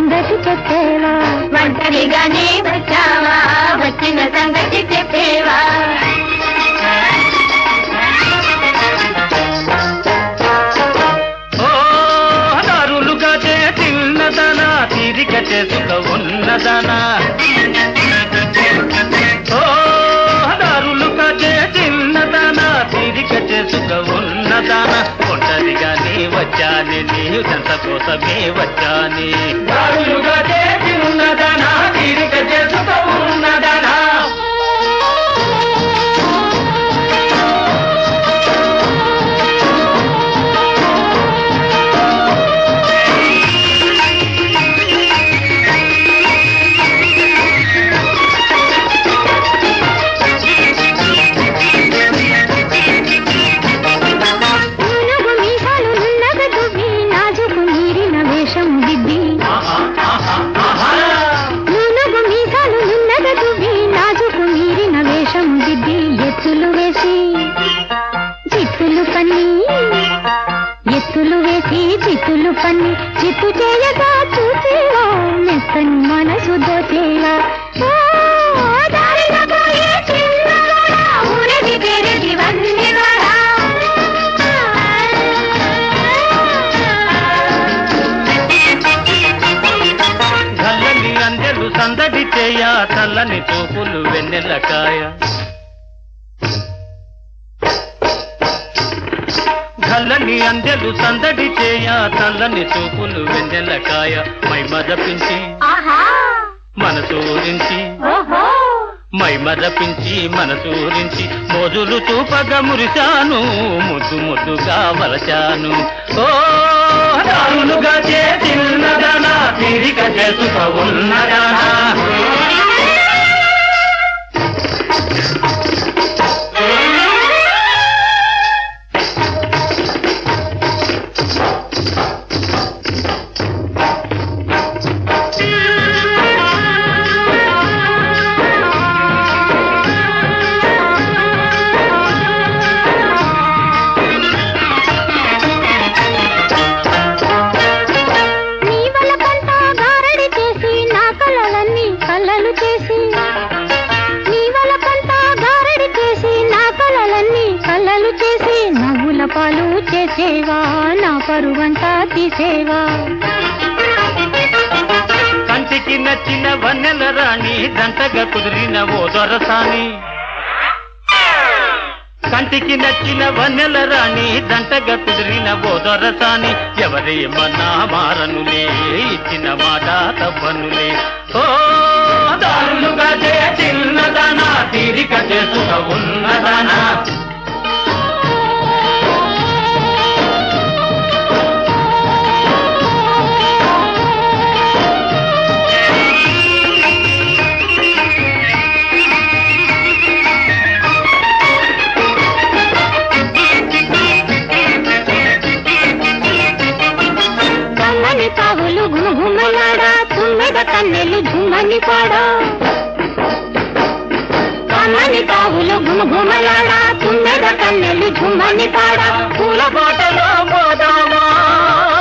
సంగతి చెప్పేవా ఒంటరిగానే వచ్చావా వచ్చిన సంగతి చెప్పేవా ఓ దారులుగా చే చిన్నదనా తీరిక చేసుక ఉన్నదనా ఓ దారులుగా చే చిన్నదనా తీరిక చేసుక ఉన్నదనా ఒంటరిగా నీ వచ్చాని నీ సంత కోసమే వచ్చాని దారులుగా చే చిన్నదనా తీరిక చేసుక ఉన్నదనా నూనగు మీసాలు నున్నగ దువ్వి నాజుకు మీరిన వేషం దిద్ది ఆహా ఆహా ఆహా నూనగు మీసాలు నున్నగ దువ్వి నాజుకు మీరిన వేషం దిద్ది ఎత్తులు వేసి చిత్తులు పన్ని ఎత్తులు వేసి చిత్తులు పన్ని చిత్తు చేయగా చూసేవా మెత్తని మనసు దోచేవా ఓ, దారిన పోయే చిన్నవాడా, ఊరది పేరది వన్నెవాడా. గల్లని అందెలు సందడి చేయ చల్లని చూపులు వెన్నెలకాయ గల్లని అందెలు సందడి చేయ చల్లని చూపులు వెన్నెలకాయ మై మదపించి ఆహా మనసూరించి ఓహో మై మదపించి మనసూరించి మోజులు చూపగా మురిశాను ముద్దు ముద్దుగా వలచాను ఓ దారులుగా చే చిన్నదనా తీరిక చేసుక ఉన్నదనా నీ వలకంట గారడి చేసి నా కలలన్నీ కళ్ళలు చేసి నీ వలకంట గారడి చేసి నా కలలన్నీ కళ్ళలు చేసి నవ్వుల పాలు చేసేవా నా పరువంతా తీసేవా కంటికి నచ్చిన వన్నెల రాణి దంటగా కుదిరిన ఓ దొరసాని కంటికి నచ్చిన వన్నెల రాణి దంటగా కుదిరిన ఓ దొరసాని ఎవరేమన్నా మారనులే ఇచ్చిన మాట తవ్వనులే ఓ దారులుగా చే చిన్నదనా తీరిక చేసుక ఉన్నదనా కమ్మని తావులు గుమగుమలాడా తుమ్మెద కన్నెలు ఝుమ్మని పాడా కమ్మని తావులు గుమగుమలాడా తుమ్మెద కన్నెలు ఝుమ్మని పాడా పూల బాటలో పోదామా